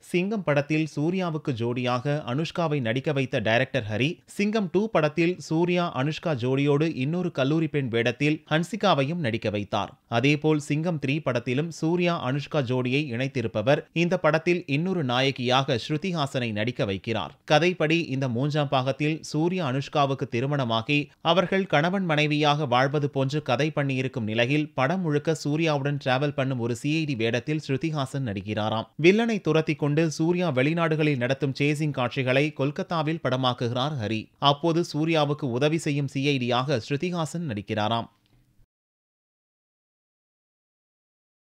சிங்கம் படத்தில் சூர்யாவுக்கு ஜோடியாக அனுஷ்காவை நடிக்க வைத்த டைரக்டர் ஹரி சிங்கம் டூ படத்தில் சூர்யா அனுஷ்கா ஜோடியோடு இன்னொரு கல்லூரி பெண் வேடத்தில் ஹன்சிகாவையும் நடிக்க வைத்தார் அதேபோல் சிங்கம் த்ரீ படத்திலும் சூர்யா அனுஷ்கா ஜோடியை இணைத்திருப்பவர் இந்த படத்தில் இன்னொரு நாயகியாக ஸ்ருதிஹாசனை நடிக்க வைக்கிறார் கதைப்படி இந்த மூன்றாம் பாகத்தில் சூர்யா அனுஷ்காவுக்கு திருமணமாகி அவர்கள் கணவன் மனைவியாக வாழ்வது போன்று கதை பண்ணியிருக்கும் நிலையில் படம் முழுக்க சூர்யாவுடன் டிராவல் பண்ணும் ஒரு சிஐடி வேடத்தில் ஸ்ருதிஹாசன் நடிக்கிறாராம் வில்லனை துரத்தி கொண்டு சூர்யா வெளிநாடுகளில் நடத்தும் சேசிங் காட்சிகளை கொல்கத்தாவில் படமாக்குகிறார் ஹரி அப்போது சூர்யாவுக்கு உதவி செய்யும் சிஐடியாக ஸ்ருதிஹாசன் நடிக்கிறாராம்